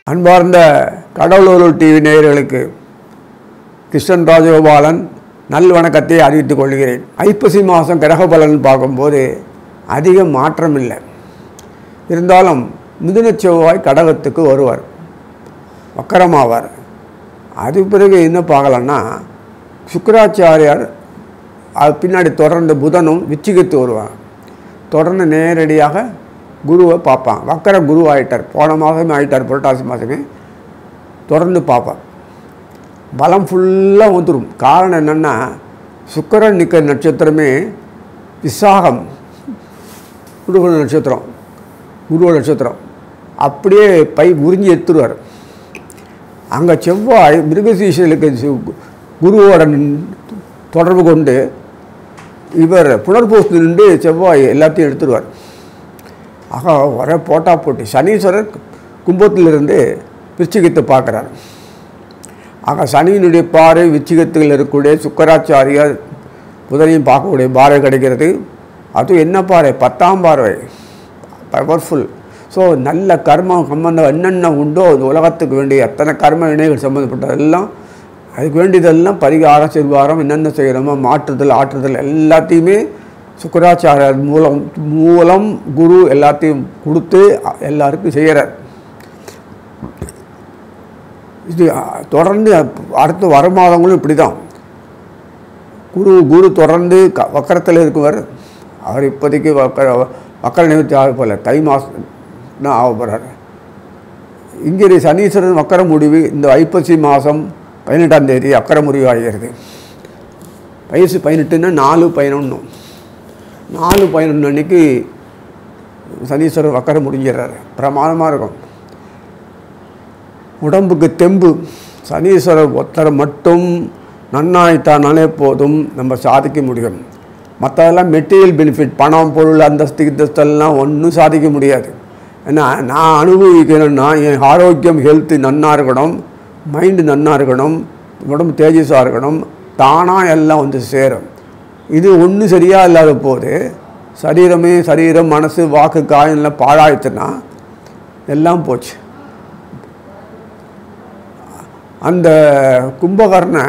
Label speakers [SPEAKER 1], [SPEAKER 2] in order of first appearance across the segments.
[SPEAKER 1] அன்பார்ந்த கடவுளூர் டிவி நேயர்களுக்கு கிருஷ்ணன் ராஜகோபாலன் நல்வணக்கத்தை அறிவித்துக் கொள்கிறேன் ஐப்பசி மாதம் கிரக பலன் பார்க்கும்போது அதிக மாற்றம் இல்லை இருந்தாலும் மிதுன செவ்வாய் கடகத்துக்கு வருவார் வக்கரமாவார் அது பிறகு என்ன பார்க்கலன்னா சுக்கராச்சாரியார் அது பின்னாடி தொடர்ந்து புதனும் விச்சிகத்து வருவாங்க தொடர்ந்து நேரடியாக குருவை பார்ப்பான் வக்கர குரு ஆயிட்டார் போன மாதமே ஆயிட்டார் புரட்டாசி மாதமே தொடர்ந்து பார்ப்பார் பலம் ஃபுல்லாக வந்துடும் காரணம் என்னென்னா சுக்கரன் நிற்கிற நட்சத்திரமே விசாகம் குருகுல நட்சத்திரம் குருவ நட்சத்திரம் அப்படியே பை உறிஞ்சி எடுத்துருவார் அங்கே செவ்வாய் மிருகசீசலுக்கு சு- குருவோட நின்- தொடர்பு கொண்டு இவர் புனர்பூசத்து நின்று செவ்வாய் எல்லாத்தையும் எடுத்துருவார் ஆக ஒரே போட்டா போட்டி சனீஸ்வரர் கும்பத்திலிருந்து விருச்சிகத்தை பார்க்குறார் ஆக சனியினுடைய பாறை விச்சிகத்தில் இருக்கக்கூடிய சுக்கராச்சாரியார் புதனையும் பார்க்கக்கூடிய பார்வை கிடைக்கிறது அதுவும் என்ன பாறை பத்தாம் பார்வை பவர்ஃபுல் ஸோ நல்ல கர்மம் சம்பந்தம் என்னென்ன உண்டோ இந்த உலகத்துக்கு வேண்டிய எத்தனை கர்ம வினைகள் சம்மந்தப்பட்டதெல்லாம் அதுக்கு வேண்டியதெல்லாம் பரிகாரம் செல்வாரம் என்னென்ன செய்கிறோமோ மாற்றுதல் ஆற்றுதல் எல்லாத்தையுமே சுக்கராச்சாரியர் மூலம் மூலம் குரு எல்லாத்தையும் கொடுத்து எல்லாருக்கும் செய்கிறார் இது அ, தொடர்ந்து அடுத்த வர மாதங்களும் இப்படி தான் குரு குரு தொடர்ந்து க வக்கரத்தில் இருக்குவர் அவர் இப்போதைக்கு வக்கர வக்கர நிவர்த்தி ஆக போல தை மாதம் தான் ஆக போகிறார் இங்கே சனீஸ்வரன் வக்கர முடிவு இந்த ஐப்பசி மாதம் பதினெட்டாம் தேதி அக்கர முடிவு ஆகிறது வயசு பதினெட்டுன்னா நாலு பதினொன்று நாலு பதினொன்று அன்னைக்கு சனீஸ்வரர் வக்கர முடிஞ்சிடுறாரு பிரமாதமாக இருக்கும் உடம்புக்கு தெம்பு சனீஸ்வரர் ஒத்தரை மட்டும் நன்னாயிட்டானாலே போதும் நம்ம சாதிக்க முடியும் மற்றதெல்லாம் மெட்டீரியல் பெனிஃபிட் பணம் பொருள் அந்தஸ்து கிந்தஸ்தெல்லாம் ஒன்றும் சாதிக்க முடியாது ஏன்னா நான் அனுபவிக்கணும்னா என் ஆரோக்கியம் ஹெல்த்து நன்னா இருக்கணும் மைண்டு நன்னா இருக்கணும் உடம்பு தேஜஸாக இருக்கணும் தானாக எல்லாம் வந்து சேரும் இது ஒன்றும் சரியாக இல்லாத போது சரீரமே சரீரம் மனசு வாக்கு காயெல்லாம் பாழாயிடுச்சுன்னா எல்லாம் போச்சு அந்த கும்பகர்ண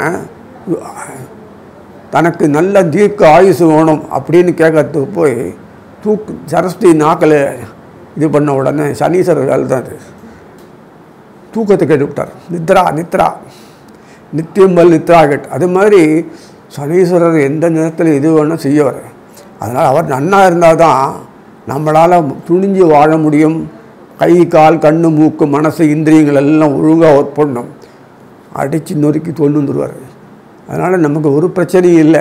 [SPEAKER 1] தனக்கு நல்ல தீர்க்க ஆயுசு வேணும் அப்படின்னு கேட்கறதுக்கு போய் தூக்கு சரஸ்வதி நாக்கில் இது பண்ண உடனே சனீஸ்வரர் வேலை தான் அது தூக்கத்தை கேட்டு விட்டார் நித்ரா நித்ரா நித்தியம்பல் நித்ரா கேட் அது மாதிரி சனீஸ்வரர் எந்த நேரத்தில் இது வேணும் செய்யவர் அதனால் அவர் நன்னா இருந்தால் தான் நம்மளால் துணிஞ்சு வாழ முடியும் கை கால் கண்ணு மூக்கு மனசு இந்திரியங்கள் எல்லாம் ஒழுங்காக ஒர்க் பண்ணணும் அடித்து நொறுக்கி கொண்டு வந்துடுவார் அதனால் நமக்கு ஒரு பிரச்சனையும் இல்லை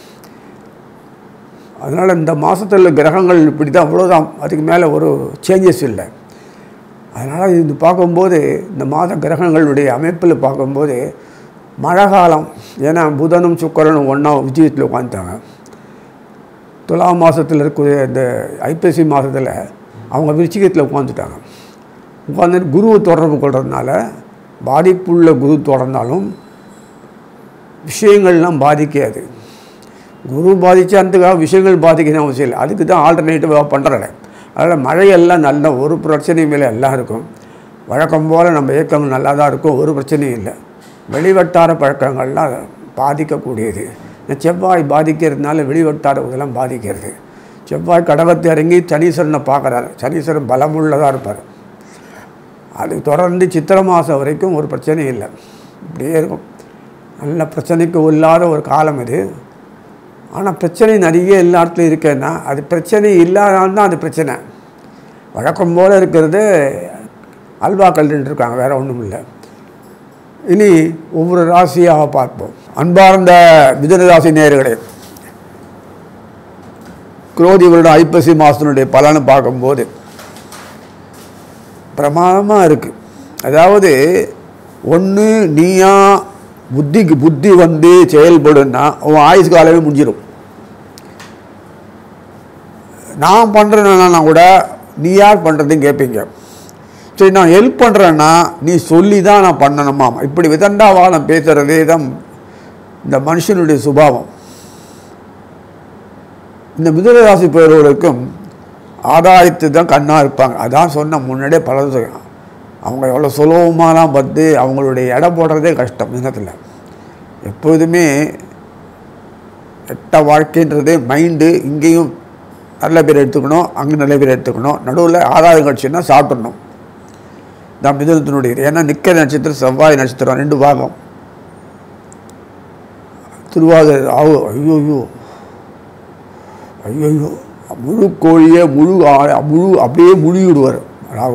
[SPEAKER 1] அதனால் இந்த மாதத்தில் கிரகங்கள் இப்படி தான் அவ்வளோதான் அதுக்கு மேலே ஒரு சேஞ்சஸ் இல்லை அதனால் இது பார்க்கும்போது இந்த மாத கிரகங்களுடைய அமைப்பில் பார்க்கும்போது மழை காலம் ஏன்னா புதனும் சுக்கரனும் ஒன்றா விஜயத்தில் உட்காந்துட்டாங்க துலா மாதத்தில் இருக்கக்கூடிய இந்த ஐப்பசி மாதத்தில் அவங்க விருச்சிகத்தில் உட்காந்துட்டாங்க உட்காந்துட்டு குருவை தொடர்பு கொள்றதுனால பாதிப்புள்ள குரு தொடர்ந்தாலும் விஷயங்கள்லாம் பாதிக்காது குரு பாதிச்சான்றதுக்காக விஷயங்கள் பாதிக்கணும் அவசியம் இல்லை அதுக்கு தான் ஆல்டர்னேட்டிவாக பண்ணுறேன் அதனால் மழையெல்லாம் நல்ல ஒரு பிரச்சனையும் இல்லை எல்லாம் இருக்கும் வழக்கம் போல் நம்ம இயக்கங்கள் நல்லா தான் இருக்கும் ஒரு பிரச்சனையும் இல்லை வெளிவட்டார பழக்கங்கள்லாம் பாதிக்கக்கூடியது இந்த செவ்வாய் பாதிக்கிறதுனால வெளிவட்டார இதெல்லாம் பாதிக்கிறது செவ்வாய் கடகத்தை இறங்கி சனீஸ்வரனை பார்க்குறாரு சனீஸ்வரன் பலமுள்ளதாக இருப்பார் அது தொடர்ந்து சித்திரை மாதம் வரைக்கும் ஒரு பிரச்சனையும் இல்லை இப்படியே இருக்கும் நல்ல பிரச்சனைக்கு இல்லாத ஒரு காலம் இது ஆனால் பிரச்சனை நிறைய எல்லா இடத்துலையும் இருக்கேன்னா அது பிரச்சனை இல்லாதனால தான் அது பிரச்சனை வழக்கம் போல் இருக்கிறது அல்வா கல்லுன்னு இருக்காங்க வேறு ஒன்றும் இல்லை இனி ஒவ்வொரு ராசியாக பார்ப்போம் அன்பார்ந்த மிதுன ராசி நேயர்களே குரோதி வருடம் ஐப்பசி மாதத்தினுடைய பலனை பார்க்கும்போது பிரமாதமாக இருக்குது அதாவது ஒன்று நீயா புத்திக்கு புத்தி வந்து செயல்படுன்னா உன் ஆயுசு காலமே முடிஞ்சிடும் நான் பண்ணுறேன்னா கூட நீ யார் பண்ணுறதுன்னு கேட்பீங்க சரி நான் ஹெல்ப் பண்ணுறேன்னா நீ சொல்லி தான் நான் பண்ணணுமா இப்படி விதண்டாவாதம் பேசுகிறதே தான் இந்த மனுஷனுடைய சுபாவம் இந்த மிதுனராசி பேர்களுக்கும் ஆதாயத்து தான் கண்ணாக இருப்பாங்க அதான் சொன்ன முன்னாடியே பலது சொல்லலாம் அவங்க எவ்வளோ சுலபமாலாம் பார்த்து அவங்களுடைய எடை போடுறதே கஷ்டம் தினத்தில் எப்போதுமே எட்ட வாழ்க்கைன்றதே மைண்டு இங்கேயும் நல்ல பேர் எடுத்துக்கணும் அங்கே நல்ல பேர் எடுத்துக்கணும் நடுவில் ஆதாயம் கிடச்சுன்னா சாப்பிடணும் தான் மிதுனத்தினுடைய இது. ஏன்னா நிற்கிற நட்சத்திரம் செவ்வாய் நட்சத்திரம் ரெண்டு பாகம் திருவாதிரை ஆவு ஐயோ ஐயோ ஐயோ முழு கோழியை முழு ஆ- முழு அப்படியே முழுகிடுவார் ராகு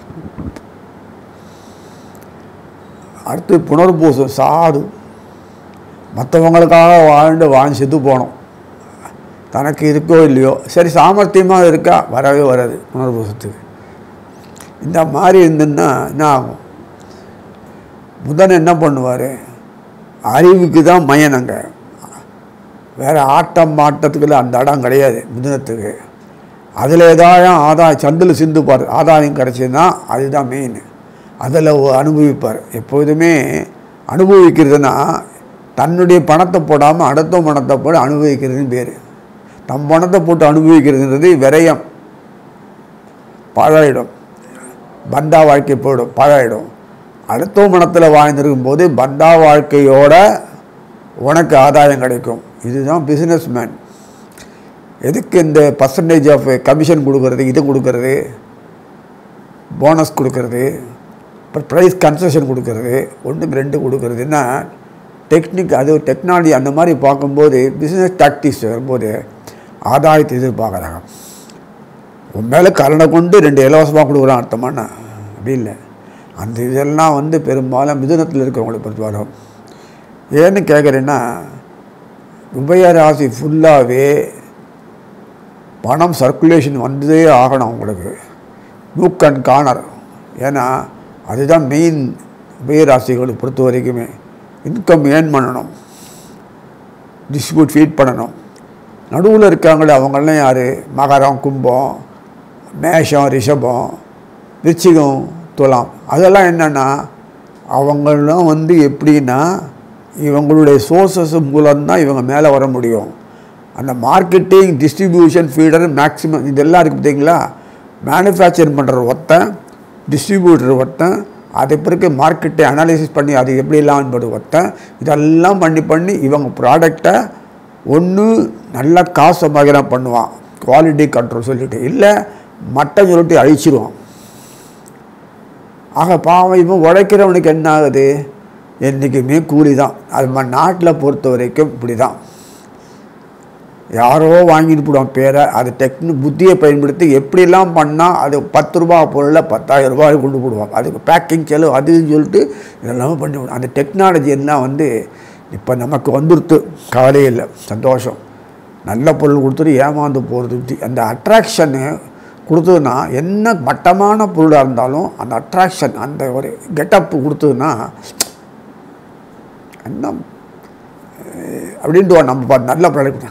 [SPEAKER 1] அடுத்து புனர்பூசம் சாது மற்றவங்களுக்காக வாழ்ந்து வாழ்ந்து செத்து போனோம் தனக்கு இருக்கோ இல்லையோ சரி சாமர்த்தியமாக இருக்கா வரவே வராது புனர்பூசத்துக்கு இந்த மாதிரி இருந்துன்னா என்ன ஆகும் புதன் என்ன பண்ணுவார் அறிவுக்கு தான் மயனங்க வேறு ஆட்டம் மாட்டத்துக்குள்ள அந்த இடம் கிடையாது மிதுனத்துக்கு அதில் ஏதாவது ஆதாயம் சந்தில் சிந்துப்பார் ஆதாயம் கிடச்சதுன்னா அதுதான் மெயின் அதில் அனுபவிப்பார் எப்போதுமே அனுபவிக்கிறதுனா தன்னுடைய பணத்தை போடாமல் அடுத்த பணத்தை போட்டு அனுபவிக்கிறதுன்னு பேர் தம் பணத்தை போட்டு அனுபவிக்கிறதுன்றது விரயம் பாழாயிடும் பந்தா வாழ்க்கை போயிடும் பாழாயிடும் அடுத்த மனத்தில் வாழ்ந்திருக்கும் போது பந்தா வாழ்க்கையோட உனக்கு ஆதாயம் கிடைக்கும் இதுதான் பிஸ்னஸ் மேன் எதுக்கு இந்த பர்சன்டேஜ் ஆஃப் கமிஷன் கொடுக்கறது இது கொடுக்கறது போனஸ் கொடுக்கறது அப்புறம் ப்ரைஸ் கன்செஷன் கொடுக்கறது ஒன்றுக்கு ரெண்டு கொடுக்கறதுன்னா டெக்னிக் அது டெக்னாலஜி அந்த மாதிரி பார்க்கும்போது பிஸ்னஸ் டாக்டிக்ஸ் வரும்போது ஆதாயத்தை எதிர்பார்க்குறாங்க உன் மேலே கருணை கொண்டு ரெண்டு இலவசமாக கொடுக்குறான் அர்த்தமாண்ணா அப்படி இல்லை அந்த இதெல்லாம் வந்து பெரும்பாலும் மிதுனத்தில் இருக்கிறவங்களை பொறுத்து வரும் ஏன்னு கேட்குறேன்னா உபய ராசி ஃபுல்லாகவே பணம் சர்க்குலேஷன் வந்ததே ஆகணும் உங்களுக்கு நூக் அண்ட் கார்னர் ஏன்னா அதுதான் மெயின் உபயராசிகளை பொறுத்த வரைக்குமே இன்கம் ஏர்ன் பண்ணணும் டிஸ்ட்ரிபியூட் ஃபீட் பண்ணணும் நடுவில் இருக்காங்களே அவங்கெல்லாம் யார் மகரம் கும்பம் மேஷம் ரிஷபம் விருச்சிகம் துலாம் அதெல்லாம் என்னென்னா அவங்களாம் வந்து எப்படின்னா இவங்களுடைய சோர்சஸ் மூலம்தான் இவங்க மேலே வர முடியும் அந்த மார்க்கெட்டிங் டிஸ்ட்ரிபியூஷன் ஃபீடர் மேக்ஸிமம் இதெல்லாம் இருக்குது பார்த்தீங்களா மேனுஃபேக்சர் பண்ணுற ஒருத்தன் டிஸ்ட்ரிபியூட்டர் ஒருத்தன் அது பிறகு மார்க்கெட்டை அனாலிசிஸ் பண்ணி அது எப்படிலாம் என்பது ஒருத்தன் இதெல்லாம் பண்ணி பண்ணி இவங்க ப்ராடக்டை ஒன்று நல்ல காசு சம்பாதிக்கலாம் பண்ணுவான் குவாலிட்டி கண்ட்ரோல் சொல்லிட்டு இல்லை மட்டம் சொல்லிட்டு அழிச்சிருவான் ஆக பாவம் இவன் உழைக்கிறவனுக்கு என்ன ஆகுது என்றைக்குமே கூலி தான் அது நம்ம நாட்டில் பொறுத்த வரைக்கும் இப்படி தான் யாரோ வாங்கிட்டு போடுவான் பேரை அது டெக்னி புத்தியை பயன்படுத்தி எப்படிலாம் பண்ணால் அது பத்து ரூபா பொருளை பத்தாயிரம் ரூபாய் கொண்டு போடுவாங்க அதுக்கு பேக்கிங் செலவு அதுன்னு சொல்லிட்டு இதெல்லாம் பண்ணி விடும் அந்த டெக்னாலஜி எல்லாம் வந்து இப்போ நமக்கு வந்துடுத்து கவலையே இல்லை சந்தோஷம் நல்ல பொருள் கொடுத்துட்டு ஏமாந்து போகிறது அந்த அட்ராக்ஷனு கொடுத்ததுன்னா என்ன மட்டமான பொருளாக இருந்தாலும் அந்த அட்ராக்ஷன் அந்த ஒரு கெட்டப் கொடுத்ததுன்னா என்ன அஹ், அப்படின்ட்டு நம்ம பா- நல்ல ப்ராடக்ட்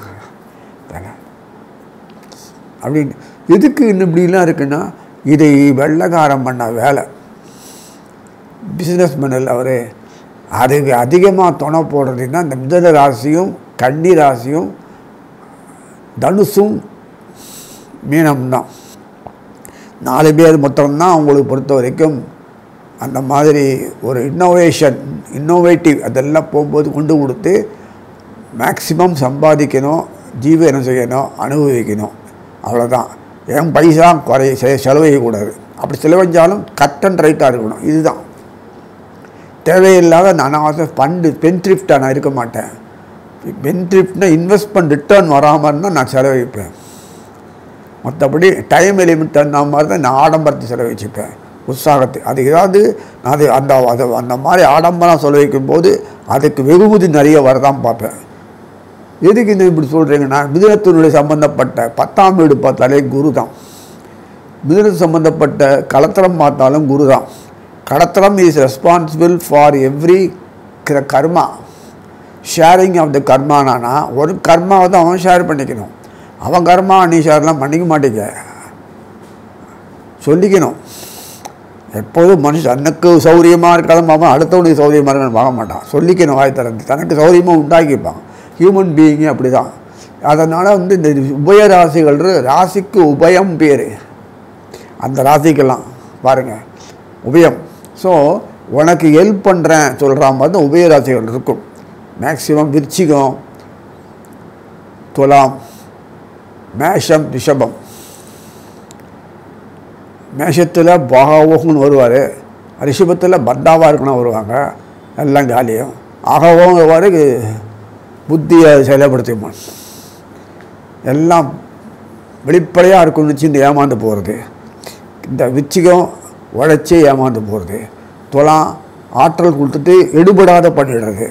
[SPEAKER 1] அப்படின்னு எதுக்கு இன்னும் இப்படிலாம் இருக்குன்னா இதை வெள்ளக்காரம் பண்ண வேலை பிஸ்னஸ் மேனில் அவர் அதுக்கு அதிகமாக துணை போடுறதுன்னா இந்த மிதன ராசியும் கன்னி ராசியும் தனுசும் மீனம் தான் நாலு பேர் மொத்தம்தான் அவங்களுக்கு பொறுத்த வரைக்கும் அந்த மாதிரி ஒரு இன்னோவேஷன் இன்னோவேட்டிவ் அதெல்லாம் போகும்போது கொண்டு கொடுத்து மேக்சிமம் சம்பாதிக்கணும் ஜீவனம் செய்யணும் அனுபவிக்கணும் அவ்வளோதான் என் பைசா குறை செ- செலவழிக்கக்கூடாது அப்படி செலவழிஞ்சாலும் கட் அண்ட் ரைட்டாக இருக்கணும் இதுதான் தேவையில்லாத அனாவசிய ஃபண்டு பென்ட்ரிஃப்டாக நான் இருக்க மாட்டேன் பென்ட்ரிஃப்ட்னா இன்வெஸ்ட்மெண்ட் ரிட்டர்ன் வராமல் இருந்தால் நான் செலவழிப்பேன் மற்றபடி டைம் எலிமெண்ட் தகுந்த மாதிரி தான் நான் ஆடம்பரத்தை செலவழிச்சுப்பேன் உற்சாகத்தை அது ஏதாவது அது அந்த அது அந்த மாதிரி ஆடம்பரம் செலவழிக்கும் போது அதுக்கு வெகுமதி நிறைய வரதான் பார்ப்பேன் எதுக்கு இந்த இப்படி சொல்கிறீங்கன்னா மிதுனத்தினுடைய சம்பந்தப்பட்ட பத்தாம் வீடு பார்த்தாலே குரு தான் மிதுனத்து சம்பந்தப்பட்ட கலத்திரம் பார்த்தாலும் குரு தான் கடத்திரம் is responsible for every karma sharing of the கர்மானானா ஒரு கர்மாவை தான் அவன் ஷேர் பண்ணிக்கணும் அவன் கர்மா நீ ஷேர்லாம் பண்ணிக்க மாட்டேங்க சொல்லிக்கணும் எப்போதும் மனுஷன் தனக்கு சௌரியமாக இருக்காத அவன் அடுத்தவனுக்கு சௌரியமாக இருக்கான்னு பார்க்க மாட்டான் சொல்லிக்கணும் வாய் திறந்து தனக்கு சௌரியமாக உண்டாக்கிப்பான் ஹியூமன் பீயிங்கே அப்படி தான் அதனால் வந்து இந்த உபய ராசிகள் ராசிக்கு உபயம் பேர் அந்த ராசிக்கெல்லாம் பாருங்கள் உபயம் ஸோ உனக்கு ஹெல்ப் பண்ணுறேன் சொல்கிற மாதிரி தான் உபயராசிகள் இருக்கும் மேக்சிமம் விருச்சிகம் துலாம் மேஷம் ரிஷபம் மேஷத்தில் பாகவோகம்னு வருவார் ரிஷபத்தில் பத்தாவாக இருக்கணும் வருவாங்க எல்லாம் காலியும் ஆகவும் வருவார் புத்தியை செயல்படுத்திப்பான் எல்லாம் வெளிப்படையாக இருக்கும்னு வச்சு இந்த ஏமாந்து போகிறது இந்த விச்சிகம் உழைச்சி ஏமாந்து போகிறது துலாம் ஆற்றல் கொடுத்துட்டு எடுபடாத பண்ணிடுறது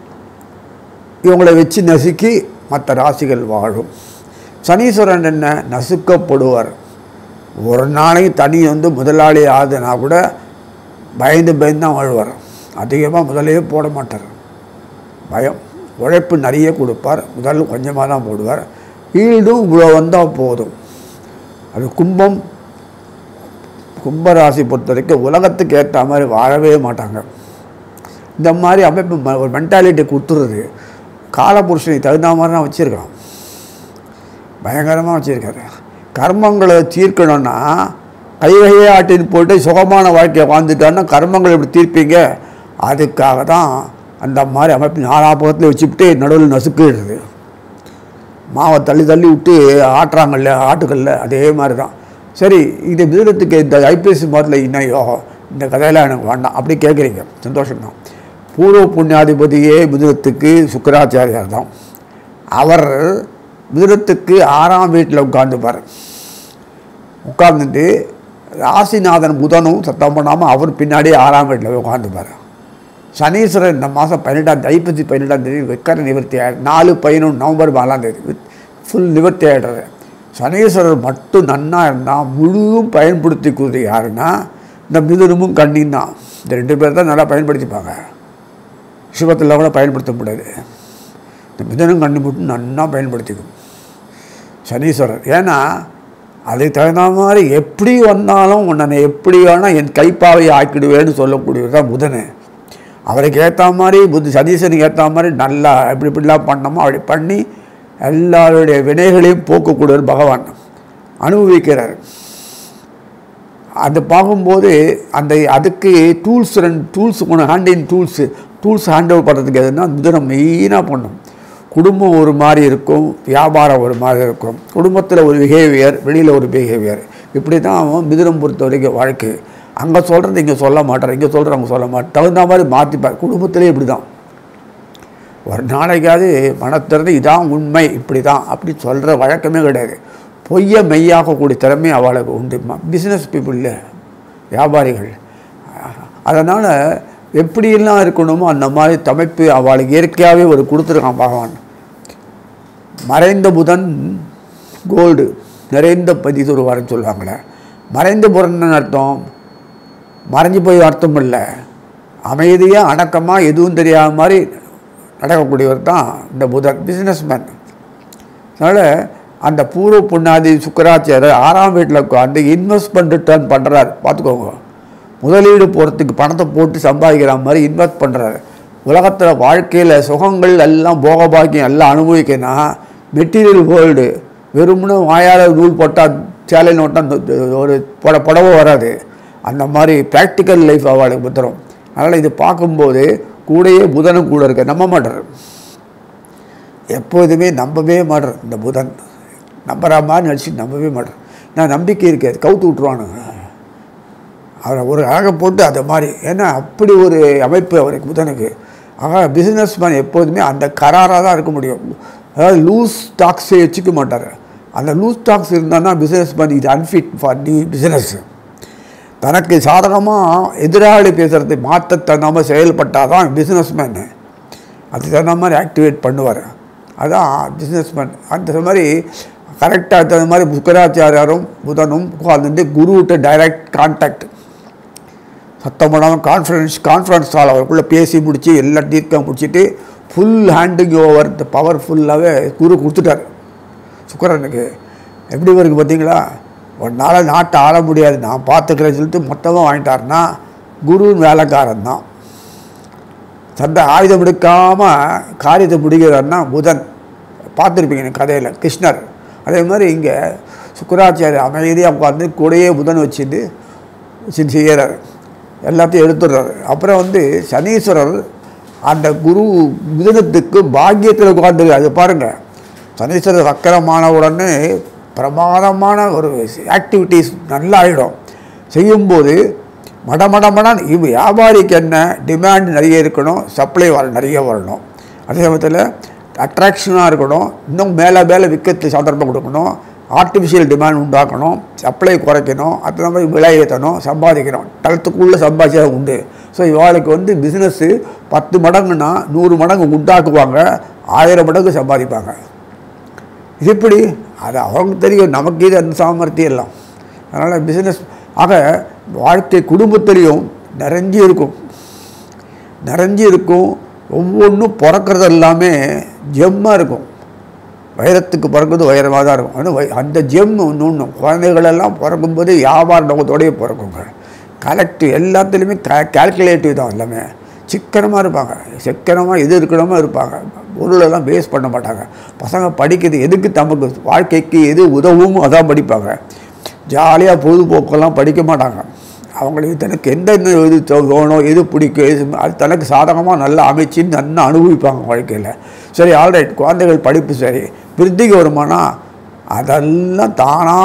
[SPEAKER 1] இவங்களை வச்சு நசுக்கி மற்ற ராசிகள் வாழும் சனீஸ்வரன் என்ன நசுக்கப்படுவார் ஒரு நாளைக்கு தனி வந்து முதலாளி ஆகுதுன்னா கூட பயந்து பயந்து தான் வாழ்வார் அதிகமாக முதலையே போட மாட்டார் பயம் உழைப்பு நிறைய கொடுப்பார் முதல்ல கொஞ்சமாக தான் போடுவார் ஈடும் இவ்வளோ வந்தால் போதும் அது கும்பம் கும்பராசி பொறுத்த வரைக்கும் உலகத்துக்கு ஏற்ற மாதிரி வாழவே மாட்டாங்க இந்த மாதிரி அமைப்பு ம- ஒரு மென்டாலிட்டி கொடுத்துருது காலபுருஷனை தகுந்த மாதிரி தான் வச்சுருக்கான் பயங்கரமாக வச்சுருக்காரு கர்மங்களை தீர்க்கணும்னா கை கையை ஆட்டின்னு போட்டு சுகமான வாழ்க்கையை வாழ்ந்துட்டான்னா கர்மங்களை எப்படி தீர்ப்பீங்க அதுக்காக தான் அந்த மாதிரி அமைப்பு நாலா பக்கத்தில் வச்சுக்கிட்டு நடுவில் நசுக்கிடுறது மாவை தள்ளி தள்ளி விட்டு ஆட்டுறாங்கல்ல ஆட்டுக்கல்ல அதே மாதிரி தான் சரி இது மிதுனத்துக்கு இந்த ஐபிஎஸ் மாதத்தில் இன்னும் யோகம் இந்த கதையெல்லாம் எனக்கு வேண்டாம் அப்படி கேட்குறீங்க சந்தோஷம் தான் பூர்வ புண்ணியாதிபதியே மிதுனத்துக்கு சுக்கராச்சாரியார் தான் அவர் மிதுனத்துக்கு ஆறாம் வீட்டில் உட்காந்துப்பார் உட்கார்ந்துட்டு ராசிநாதன் புதனும் சத்தம் பண்ணாமல் அவர் பின்னாடி ஆறாம் வீட்டில் போய் உட்காந்துப்பார் சனீஸ்வரன் இந்த மாதம் பன்னெண்டாம் தேதி ஐப்பசி பன்னெண்டாம் தேதி வெக்கர நிவர்த்தி ஆயிடும் நாலு பதினொன்று நவம்பர் நாலாம் தேதி ஃபுல் நிவர்த்தி ஆகிடுறது சனீஸ்வரர் மட்டும் நன்னா இருந்தால் முழுதும் பயன்படுத்திக்கிறது யாருன்னா இந்த மிதுனமும் கண்ணியும் தான் இந்த ரெண்டு பேர் தான் நல்லா பயன்படுத்திப்பாங்க சிவத்தில் கூட பயன்படுத்த முடியாது இந்த மிதனம் கண்ணு மட்டும் நன்னா பயன்படுத்திக்கும் சனீஸ்வரர் ஏன்னா அதுக்கு தகுந்த மாதிரி எப்படி வந்தாலும் உன்னை எப்படி வேணால் என் கைப்பாவை ஆக்கிடுவேன்னு சொல்லக்கூடியவர் தான் புதனு அவருக்கு ஏற்ற மாதிரி புத்த சதீசனுக்கு ஏற்ற மாதிரி நல்லா எப்படி இப்படிலாம் பண்ணணுமோ அப்படி பண்ணி எல்லாருடைய வினைகளையும் போக்கக்கூடியவர் பகவான் அனுபவிக்கிறார் அது பார்க்கும்போது அந்த அதுக்கு டூல்ஸ் ரெண்டு டூல்ஸ் ஒன்று ஹேண்டின் டூல்ஸு டூல்ஸ் ஹேண்ட் ஓவர் பண்ணுறதுக்கு எதுனா மிதனம் மெயினாக பண்ணும் குடும்பம் ஒரு மாதிரி இருக்கும் வியாபாரம் ஒரு மாதிரி இருக்கும் குடும்பத்தில் ஒரு பிஹேவியர் வெளியில் ஒரு பிஹேவியர் இப்படி தான் அவன் மிதுனம் பொறுத்த வரைக்கும் வாழ்க்கை அங்கே சொல்கிறது இங்கே சொல்ல மாட்டார் இங்கே சொல்கிறது அவங்க சொல்ல மாட்டார் தகுந்த மாதிரி மாற்றிப்பார் குடும்பத்திலே இப்படி தான் ஒரு நாளைக்காவது மனத்திறந்து இதான் உண்மை இப்படி தான் அப்படி சொல்கிற வழக்கமே கிடையாது பொய்யை மெய்யாக்கக்கூடிய திறமை அவளுக்கு உண்டு பிஸ்னஸ் பீப்புள் வியாபாரிகள் அதனால் எப்படியெல்லாம் இருக்கணுமோ அந்த மாதிரி தமைப்பு அவளுக்கு இயற்கையாகவே ஒரு கொடுத்துருக்கான் பகவான் மறைந்த புதன் கோல்டு நிறைந்த பதிதொரு வரன்னு சொல்லுவாங்களே மறைந்த புதன் அர்த்தம் மறைஞ்சு போய் அர்த்தம் இல்லை அமைதியாக அடக்கமாக எதுவும் தெரியாத மாதிரி நடக்கக்கூடியவர் தான் இந்த புதன் பிஸ்னஸ்மேன் அதனால் அந்த பூர்வ புண்ணாதி சுக்கராச்சாரியர் ஆறாம் வீட்டில் உட்காந்து இன்வெஸ்ட்மெண்ட் ரிட்டர்ன் பண்ணுறாரு பார்த்துக்கோங்க முதலீடு போகிறதுக்கு பணத்தை போட்டு சம்பாதிக்கிற மாதிரி இன்வெஸ்ட் பண்ணுறாரு உலகத்தில் வாழ்க்கையில் சுகங்கள் எல்லாம் போகபாக்கியம் எல்லாம் அனுபவிக்கணும் மெட்டீரியல் வேர்ல்டு வெறும்னு வாயால் நூல் போட்டால் சேலை நோட்டால் ஒரு புட புடவை வராது அந்த மாதிரி ப்ராக்டிக்கல் லைஃப் அவளுக்கு புத்தரும் அதனால் இது பார்க்கும்போது கூடயே புதனும் கூட இருக்க நம்ப மாட்டார் எப்போதுமே நம்பவே மாட்டார் இந்த புதன் நம்புற மாதிரி நடிச்சு நம்பவே மாட்டார் நான் நம்பிக்கை இருக்காது கவுத்து விட்ருவானுங்க அவரை ஒரு அழகை போட்டு அது மாதிரி ஏன்னா அப்படி ஒரு அமைப்பு அவருக்கு புதனுக்கு ஆக பிஸ்னஸ் மேன் எப்போதுமே அந்த கராராக தான் இருக்க முடியும் அதாவது லூஸ் ஸ்டாக்ஸே வச்சுக்க மாட்டார் அந்த லூஸ் ஸ்டாக்ஸ் இருந்தால் தான் பிஸ்னஸ் மேன் இது அன்ஃபிட் ஃபார் நியூ பிஸ்னஸ் தனக்கு சாதகமாக எதிராளி பேசுகிறதை மாற்ற தகுந்தாமல் செயல்பட்டால் தான் பிஸ்னஸ்மேனு அதுக்கு தகுந்த மாதிரி ஆக்டிவேட் பண்ணுவார் அதான் பிஸ்னஸ்மேன் அந்த மாதிரி கரெக்டாக தகுந்த மாதிரி சுக்கராச்சாரியாரும் புதனும் உட்கார்ந்து குருவிட்ட டைரக்ட் கான்டாக்ட் சத்தம் பண்ணாமல் கான்ஃபரன்ஸ் கான்ஃபரன்ஸ் ஹால் அவருக்குள்ளே பேசி முடித்து எல்லாம் தீர்க்கம் முடிச்சுட்டு ஃபுல் ஹேண்டிங் ஓவர் இந்த பவர் ஃபுல்லாகவே குரு கொடுத்துட்டார் சுக்கரனுக்கு எப்படி இருக்கு பார்த்தீங்களா ஒரு நாள் நாட்டை ஆள முடியாது நான் பார்த்துக்கிறேன்னு சொல்லிட்டு மொத்தமாக வாங்கிட்டாருன்னா குருவின் வேலைக்காரன் தான் சந்த ஆயுதம் எடுக்காமல் காரியத்தை முடிக்கிறாருன்னா புதன் பார்த்துருப்பீங்க இந்த கதையில் கிருஷ்ணர் அதே மாதிரி இங்கே சுக்கராச்சாரியர் அமைதியாக உட்காந்து கூடயே புதன் வச்சுட்டு செஞ்சு செய்கிறார் எல்லாத்தையும் எடுத்துடுறாரு அப்புறம் வந்து சனீஸ்வரர் அந்த குரு மிதுனத்துக்கு பாக்கியத்தில் உட்காந்து அது பாருங்கள் சனீஸ்வரர் வக்கரமான உடனே பிரமாதமான ஒரு ஆக்டிவிட்டீஸ் நல்லா ஆகிடும் செய்யும்போது மடமடமடான் இவ் வியாபாரிக்கு என்ன டிமாண்ட் நிறைய இருக்கணும் சப்ளை வர நிறைய வரணும் அதே சமயத்தில் அட்ராக்ஷனாக இருக்கணும் இன்னும் மேலே மேலே விற்கிறதுக்கு சந்தர்ப்பம் கொடுக்கணும் ஆர்டிஃபிஷியல் டிமாண்ட் உண்டாக்கணும் சப்ளை குறைக்கணும் அது மாதிரி விலை ஏற்றணும் சம்பாதிக்கணும் தளத்துக்குள்ளே சம்பாதிச்சா உண்டு ஸோ இவாளுக்கு வந்து பிஸ்னஸ்ஸு பத்து மடங்குன்னா நூறு மடங்கு உண்டாக்குவாங்க ஆயிரம் மடங்கு சம்பாதிப்பாங்க இது எப்படி அது அவங்க தெரியும் நமக்கு இது அந்த சாமர்த்தியம் எல்லாம் அதனால் பிஸ்னஸ் ஆக வாழ்க்கை குடும்பத்திலையும் நிறைஞ்சி இருக்கும் நிறைஞ்சி இருக்கும் ஒவ்வொன்றும் பிறக்கிறது எல்லாமே ஜெம்மாக இருக்கும் வைரத்துக்கு பிறக்கிறது வைரமாக தான் இருக்கும் ஆனால் வை அந்த ஜெம் ஒன்று ஒன்று குழந்தைகளெல்லாம் பிறக்கும்போது வியாபார நோக்கத்தோடய பிறக்குங்க கலெக்ட் எல்லாத்துலேயுமே க கால்குலேட்டிவ் தான் எல்லாமே சிக்கனமாக இருப்பாங்க சிக்கனமாக எது இருக்கணுமோ இருப்பாங்க பொருளெல்லாம் வேஸ்ட் பண்ண மாட்டாங்க பசங்க படிக்கிறது எதுக்கு தமக்கு வாழ்க்கைக்கு எது உதவும் அதான் படிப்பாங்க ஜாலியாக பொழுதுபோக்கெல்லாம் படிக்க மாட்டாங்க அவங்களுக்கு தனக்கு எந்த இது தோ- வேணும் எது பிடிக்கும் எது அது தனக்கு சாதகமாக நல்லா அமைச்சு நல்லா அனுபவிப்பாங்க வாழ்க்கையில் சரி ஆல்ரைட் குழந்தைகள் படிப்பு சரி விருத்திக்கு வருமானா அதெல்லாம் தானா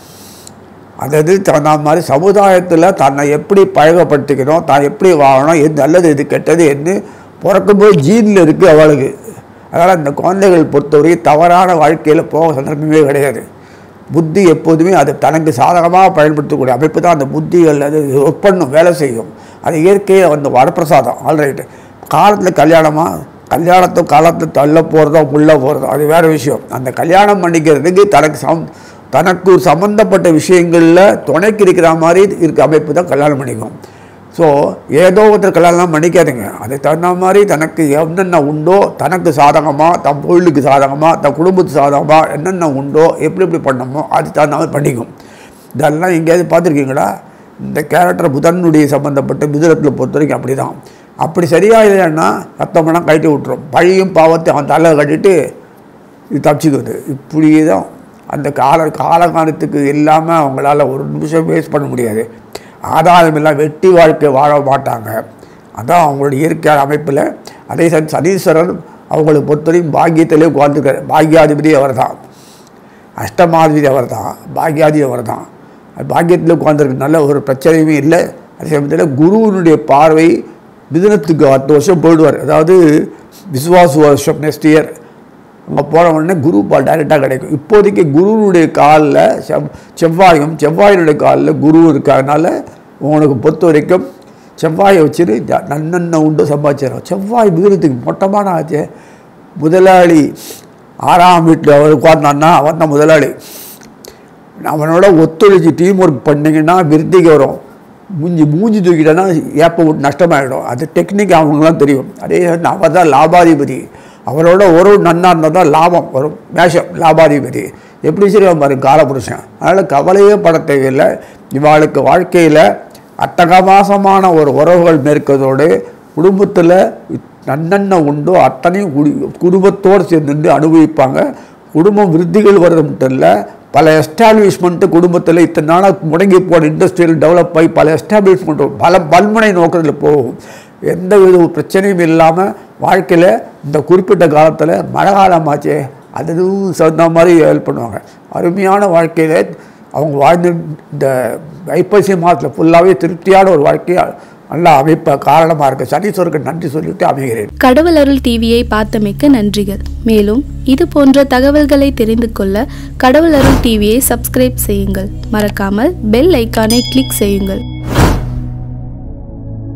[SPEAKER 1] அதாவது தகுந்த மாதிரி சமுதாயத்தில் தன்னை எப்படி பழகப்படுத்திக்கணும் தான் எப்படி வாழணும் எது நல்லது எது கெட்டது என்று பிறக்கும்போது ஜீனில் இருக்குது அவளுக்கு அதனால் இந்த குழந்தைகள் பொறுத்தவரைக்கும் தவறான வாழ்க்கையில் போக சந்தர்ப்பமே கிடையாது புத்தி எப்போதுமே அது தனக்கு சாதகமாக பயன்படுத்தக்கூடிய அமைப்பு தான் அந்த புத்திகள் அது ஒர்க் பண்ணும் வேலை செய்யும் அது இயற்கையை வந்து வரப்பிரசாதம் ஆல்ரைட்டு காலத்தில் கல்யாணமாக கல்யாணத்தை காலத்தில் தள்ள போகிறதோ உள்ள போகிறதோ அது வேறு விஷயம் அந்த கல்யாணம் பண்ணிக்கிறதுக்கு தனக்கு சம் தனக்கு சம்மந்தப்பட்ட விஷயங்களில் துணைக்கு இருக்கிற மாதிரி இருக்க அமைப்பு தான் கல்யாணம் பண்ணிக்கும் ஸோ ஏதோ ஒருத்தர் கல்யாணம் பண்ணிக்காதுங்க அதுக்கு தகுந்த மாதிரி தனக்கு என்னென்ன உண்டோ தனக்கு சாதகமாக தன் பொருளுக்கு சாதகமாக தன் குடும்பத்துக்கு சாதகமாக என்னென்ன உண்டோ எப்படி எப்படி பண்ணணுமோ அது தகுந்த மாதிரி பண்ணிக்கும் இதெல்லாம் எங்கேயாவது பார்த்துருக்கீங்களா இந்த கேரக்டர் புதனுடைய சம்மந்தப்பட்ட மிதுரத்தில் பொறுத்த வரைக்கும் அப்படி தான் அப்படி சரியாக இல்லைன்னா ரத்தமெல்லாம் கழட்டி விட்டுரும் பழியும் பாவத்தையும் அவன் தலை கட்டிட்டு இது தப்பிச்சுக்குது இப்படியே தான் அந்த கால காலகாலத்துக்கு இல்லாமல் அவங்களால ஒரு நிமிஷம் வேஸ்ட் பண்ண முடியாது ஆதாயம் எல்லாம் வெட்டி வாழ்க்கை வாழ மாட்டாங்க அதான் அவங்களுடைய இயற்கை அமைப்பில் அதே சரி சனீஸ்வரன் அவங்களுக்கு பொறுத்தவரைக்கும் பாக்கியத்திலே உட்காந்துருக்காரு பாக்கியாதிபதி அவர் தான் அஷ்டமாதிபதி அவர் தான் பாக்கியாதி அவர் தான் பாக்கியத்தில் உட்காந்துருக்கு நல்ல ஒரு பிரச்சனையுமே இல்லை அதே சமயத்தில் குருவினுடைய பார்வை மிதுனத்துக்கு அடுத்த வருஷம் போயிடுவார் அதாவது விசுவாசு வருஷம் நெக்ஸ்ட் இயர் அங்கே போன உடனே குரு பால் டைரெக்டாக கிடைக்கும் இப்போதைக்கு குருவினுடைய காலில் செவ் செவ்வாயும் செவ்வாயினுடைய காலில் குரு இருக்கிறதுனால உனக்கு பொறுத்த வரைக்கும் செவ்வாயை வச்சுட்டு ஜ- நன்னென்ன உண்டு சம்பாதிச்சிடும் செவ்வாய் மிதுனத்துக்கு மொட்டமான ஆச்சு முதலாளி ஆறாம் வீட்டில் அவர் உட்கார்ந்தான்னா அவன் தான் முதலாளி அவனோட ஒத்துழைச்சி டீம் ஒர்க் பண்ணிங்கன்னா விருத்திக்கு வரும் மூஞ்சி மூஞ்சி தூக்கிட்டேன்னா ஏப்ப விட்டு நஷ்டமாயிடும் அது டெக்னிக் அவங்களுக்குலாம் தெரியும் அதே அவர் தான் லாபாதிபதி அவரோட ஒரு நன்னா இருந்தால் தான் லாபம் வரும் மேஷம் லாபாதிபதி எப்படி சரி பாருங்க காலபுருஷன் அதனால் கவலையே பட தேவையில்லை இவாளுக்கு வாழ்க்கையில் அட்டகாசமான ஒரு உறவுகள் மேற்கதோடு குடும்பத்தில் நன்னென்ன உண்டோ அத்தனையும் குடி குடும்பத்தோடு சேர்ந்து அனுபவிப்பாங்க குடும்பம் விருத்திகள் வர்றது மட்டும் இல்லை பல எஸ்டாப்ளிஷ்மெண்ட்டு குடும்பத்தில் இத்தனை நாளாக முடங்கி போன இண்டஸ்ட்ரியல் டெவலப் ஆகி பல எஸ்டாப்ளிஷ்மெண்ட் பல பல்முனை நோக்கத்தில் போகும் எந்த வித பிரச்சனையும் இல்லாமல் வாழ்க்கையில் இந்த குறிப்பிட்ட காலத்தில் மழை காலமாச்சே அதுவும் தகுந்த மாதிரி ஹெல்ப் பண்ணுவாங்க அருமையான வாழ்க்கையில் அவங்க வாழ்ந்து இந்த ஐப்பசி மாதத்தில் ஃபுல்லாகவே திருப்தியான ஒரு வாழ்க்கையை நல்லா அமைப்ப காரணமாக இருக்க சனீஸ்வருக்கு நன்றி சொல்லிட்டு அமைகிறேன்
[SPEAKER 2] கடவுள் அருள் டிவியை பார்த்தமைக்க நன்றிகள் மேலும் இது போன்ற தகவல்களை தெரிந்து கொள்ள கடவுள் அருள் டிவியை சப்ஸ்கிரைப் செய்யுங்கள் மறக்காமல் பெல் ஐக்கானை கிளிக் செய்யுங்கள்